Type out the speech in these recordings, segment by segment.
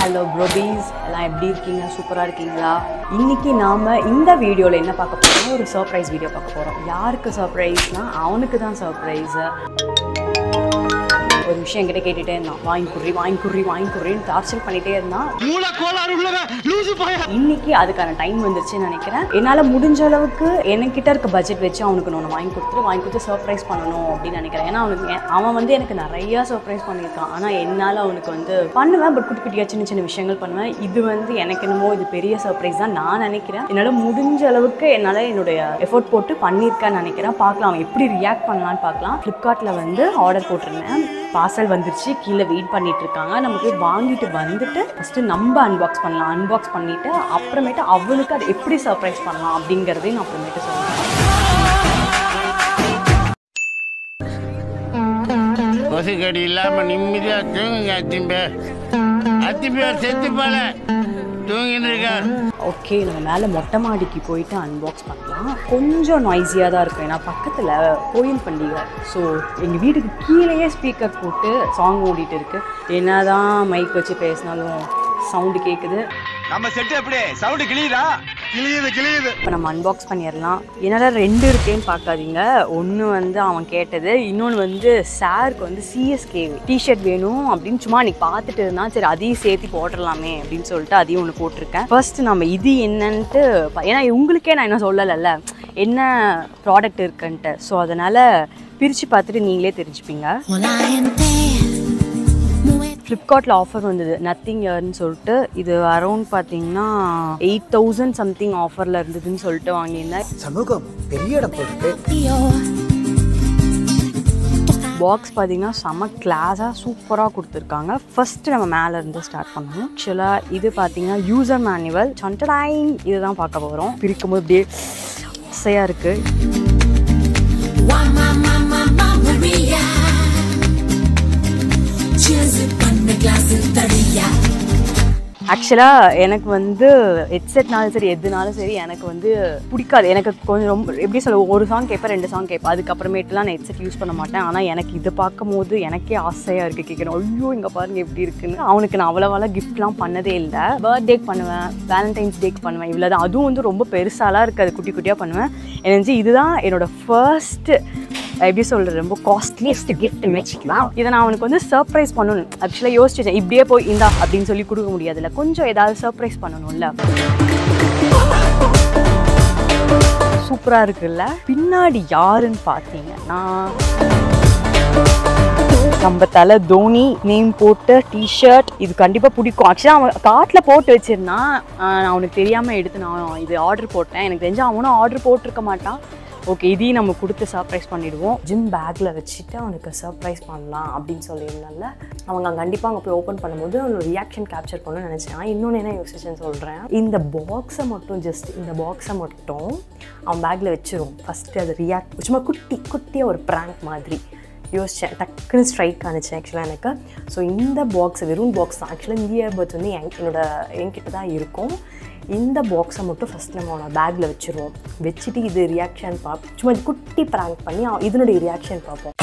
Hello ப்ரோபீஸ் எல்லாம் எப்படி இருக்கீங்க சூப்பராக இருக்கீங்களா இன்னைக்கு நாம் இந்த வீடியோவில் என்ன பார்க்க போகிறோம் ஒரு சர்ப்ரைஸ் வீடியோ பார்க்க போகிறோம் யாருக்கு சர்ப்ரைஸ்னால் அவனுக்கு தான் சர்ப்ரைஸு ஒரு விஷயம் என்கிட்ட கேட்டுகிட்டே இருந்தான் வாங்கி குர்ரி வாங்கி குர்ரி வாங்கி குர்ரின்னு டார்ச்சர் பண்ணிகிட்டே இருந்தான் மூல கோளாறு உள்ளவன் லூசு பைய இன்னைக்கு அதுக்கான டைம் வந்துருச்சுன்னு நினைக்கிறேன் என்னால் முடிஞ்ச அளவுக்கு என்கிட்ட இருக்க பட்ஜெட் வச்சு அவனுக்கு நான் ஒன்று வாங்கி கொடுத்துட்டு வாங்கி கொடுத்து சர்ப்ரைஸ் பண்ணணும் அப்படின்னு நினைக்கிறேன் ஏன்னா அவனுக்கு எ- அவன் வந்து எனக்கு நிறையா சர்ப்ரைஸ் பண்ணியிருக்கான் ஆனால் என்னால் அவனுக்கு வந்து பண்ணுவேன் பட் குட்டி குட்டியாக சின்ன சின்ன விஷயங்கள் பண்ணுவேன் இது வந்து எனக்கு என்னமோ இது பெரிய சர்ப்ரைஸ் தான் நான் நினைக்கிறேன் என்னால் முடிஞ்ச அளவுக்கு என்னால் என்னுடைய எஃபோர்ட் போட்டு பண்ணியிருக்கேன்னு நினைக்கிறேன் பார்க்கலாம் அவன் எப்படி ரியாக்ட் பண்ணலான்னு பார்க்கலாம் ஃப்ளிப்கார்ட்டில் வந்து ஆர்டர் போட்டிருந்தேன் பார்சல் வந்துருச்சு கீழே வெயிட் பண்ணிட்டு இருக்காங்க நம்ம போய் வாங்கிட்டு வந்துட்டு ஃபஸ்ட்டு நம்ம அன்பாக்ஸ் பண்ணலாம் அன்பாக்ஸ் பண்ணிட்டு அப்புறமேட்டு அவனுக்கு அதை எப்படி சர்ப்ரைஸ் பண்ணலாம் அப்படிங்கிறதையும் நான் அப்புறமேட்டு சொல்றேன் கொசுக்கடி இல்லாம நிம்மதியா தூங்குங்க அத்திம்பே அத்திம்பேர் செத்து போல தூங்கின்னு இருக்கார் ஓகே நம்ம மேலே மொட்டை மாடிக்கு போயிட்டு அன்பாக்ஸ் பண்ணலாம் கொஞ்சம் நாய்ஸியாக தான் இருக்கும் ஏன்னா பக்கத்தில் கோயில் பண்டிகை ஸோ எங்கள் வீட்டுக்கு கீழேயே ஸ்பீக்கர் போட்டு சாங் ஓடிட்டு இருக்கு என்னதான் மைக் வச்சு பேசினாலும் சவுண்டு கேட்குது நம்ம செட் எப்படி சவுண்ட் கிளியுதா கிளியுது கிளியுது இப்போ நம்ம அன்பாக்ஸ் பண்ணிடலாம் என்னால் ரெண்டு இருக்கேன்னு பார்க்காதீங்க ஒன்று வந்து அவன் கேட்டது இன்னொன்று வந்து சாருக்கு வந்து சிஎஸ்கே டிஷர்ட் வேணும் அப்படின்னு சும்மா அன்னைக்கு பார்த்துட்டு இருந்தான் சரி அதையும் சேர்த்து போட்டுடலாமே அப்படின்னு சொல்லிட்டு அதையும் ஒன்று போட்டிருக்கேன் ஃபர்ஸ்ட் நம்ம இது என்னன்ட்டு ப- ஏன்னா உங்களுக்கே நான் என்ன சொல்லலைல்ல என்ன ப்ராடக்ட் இருக்குன்ட்டு ஸோ அதனால் பிரித்து பார்த்துட்டு நீங்களே தெரிஞ்சுப்பீங்க Hola gente, muy ஃப்ளிப்கார்ட்டில் ஆஃபர் வந்தது நத்திங் இயர்னு சொல்லிட்டு இது அரௌண்ட் பார்த்தீங்கன்னா எயிட் தௌசண்ட் சம்திங் ஆஃபரில் இருந்ததுன்னு சொல்லிட்டு வாங்கியிருந்தேன் சமூகம் பெரிய இடம் போட்டு tío. பாக்ஸ் பார்த்தீங்கன்னா செம கிளாஸாக சூப்பராக கொடுத்துருக்காங்க ஃபர்ஸ்ட் நம்ம மேலே இருந்து ஸ்டார்ட் பண்ணணும் ஆக்சுவலாக இது பார்த்தீங்கன்னா யூசர் மேனுவல் சண்டடைன் இதுதான் பார்க்க போகிறோம் பிரிக்கும் போது அப்படியே அசையாக இருக்குது Wa mama mama Maria. Cheers பண்ண glass தடியா ஆக்சுவலாக எனக்கு வந்து ஹெட்செட்னாலும் சரி எதுனாலும் சரி எனக்கு வந்து பிடிக்காது எனக்கு கொஞ்சம் ரொம்ப எப்படி சொல்ல ஒரு சாங் கேட்பேன் ரெண்டு சாங் கேட்பேன் அதுக்கப்புறமேட்டுலாம் நான் ஹெட்செட் யூஸ் பண்ண மாட்டேன் ஆனால் எனக்கு இதை பார்க்கும் போது எனக்கே ஆசையாக இருக்குது கேட்குறேன் ஐயோ இங்கே பாருங்க எப்படி இருக்குன்னு அவனுக்கு நான் அவ்வளோவாலாம் கிஃப்ட்லாம் பண்ணதே இல்லை பர்த்டேக்கு பண்ணுவேன் வேலண்டைன்ஸ் டேக்கு பண்ணுவேன் இவ்வளோ தான் அதுவும் வந்து ரொம்ப பெருசாலாம் இருக்காது குட்டி குட்டியாக பண்ணுவேன் எனக்கு இதுதான் என்னோட ஃபர்ஸ்ட் எப்படி சொல்கிறது ரொம்ப காஸ்ட்லியஸ்ட் கிஃப்ட் வச்சுக்கலாம் இதை நான் அவனுக்கு வந்து சர்ப்ரைஸ் பண்ணணும் ஆக்சுவலாக யோசிச்சேன் இப்படியே போய் இந்தா அப்படின்னு சொல்லி கொடுக்க முடியாதுல்ல கொஞ்சம் ஏதாவது சர்ப்ரைஸ் பண்ணணும்ல சூப்பராக இருக்குல்ல பின்னாடி யாருன்னு பார்த்தீங்கன்னா நம்ம தலை தோனி நேம் போட்ட டிஷர்ட் இது கண்டிப்பாக பிடிக்கும் ஆக்சுவலாக அவன் காட்டில் போட்டு வச்சிருந்தான் ஆஹ் நான் அவனுக்கு தெரியாமல் எடுத்து நான் இது ஆர்டர் போட்டேன் எனக்கு தெரிஞ்சு அவனும் ஆர்டர் போட்டிருக்க மாட்டான் ஓகே இதையும் நம்ம கொடுத்து சர்ப்ரைஸ் பண்ணிடுவோம் ஜிம் பேக்கில் வச்சுட்டு அவனுக்கு சர்ப்ரைஸ் பண்ணலாம் அப்படின்னு சொல்லியிருந்தால அவங்க கண்டிப்பாக அங்கே போய் ஓப்பன் பண்ணும்போது அவனோட ரியாக்ஷன் கேப்சர் பண்ணணும்னு நினச்சேன் இன்னொன்று என்ன யோசிச்சேன்னு சொல்கிறேன் இந்த பாக்ஸை மட்டும் ஜஸ்ட் இந்த பாக்ஸை மட்டும் அவன் பேக்கில் வச்சிரும் ஃபஸ்ட்டு அது ரியாக்ட் சும்மா குட்டி குட்டியாக ஒரு ப்ராங்க் மாதிரி யோசித்தேன் டக்குன்னு ஸ்ட்ரைக் ஆனிச்சேன் ஆக்சுவலாக எனக்கு ஸோ இந்த பாக்ஸ் வெறும் பாக்ஸ் தான் ஆக்சுவலாக இந்த இயர்பட்ஸ் வந்து என் என்னோட என்கிட்ட தான் இருக்கும் இந்த பாக்ஸை மட்டும் ஃபஸ்ட் நம்ம அவனோட பேக்கில் வச்சுருவோம் வச்சுட்டு இது ரியாக்ஷன் பார்ப்போம் சும்மா இது குட்டி ப்ராங்க் பண்ணி அவன் இதனுடைய ரியாக்ஷன் பார்ப்போம்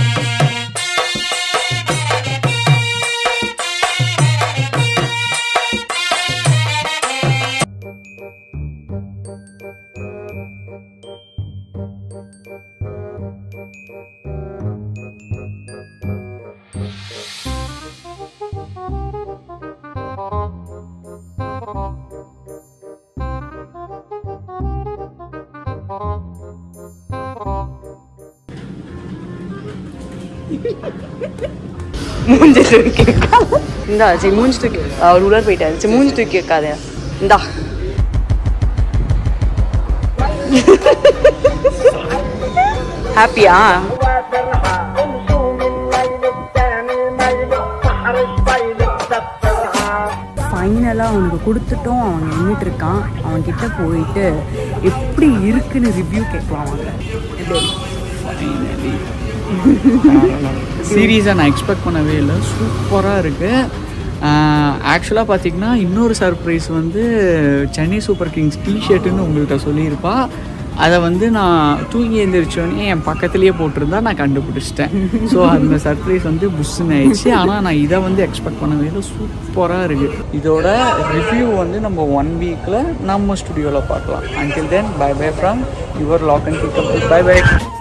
மூஞ்சி தூக்கி இந்தா சரி மூஞ்சி தூக்கி அவர் உள்ளார் போயிட்டாரு சரி மூஞ்சி தூக்கி வைக்காத இந்தா ஹாப்பியா ஃபைனலாக அவனுக்கு கொடுத்துட்டோம் அவன் நின்றுட்டு இருக்கான் அவன் கிட்ட போயிட்டு எப்படி இருக்குன்னு ரிவ்யூ கேட்கலாம் அவங்க எப்படி சீரியஸாக நான் எக்ஸ்பெக்ட் பண்ணவே இல்லை சூப்பராக இருக்குது ஆக்சுவலாக பார்த்தீங்கன்னா இன்னொரு சர்ப்ரைஸ் வந்து சென்னை சூப்பர் கிங்ஸ் டிஷர்ட்டுன்னு உங்கள்கிட்ட சொல்லியிருப்பா அதை வந்து நான் தூங்கி எழுந்திரிச்சோடனே என் பக்கத்துலேயே போட்டிருந்தா நான் கண்டுபிடிச்சிட்டேன் ஸோ அந்த சர்ப்ரைஸ் வந்து புஷ்ஷுன்னு ஆயிடுச்சு ஆனால் நான் இதை வந்து எக்ஸ்பெக்ட் பண்ணவே இல்லை சூப்பராக இருக்குது இதோட ரிவ்யூ வந்து நம்ம ஒன் வீக்கில் நம்ம ஸ்டுடியோவில் பார்க்கலாம் until then bye bye from your log and pickup bye by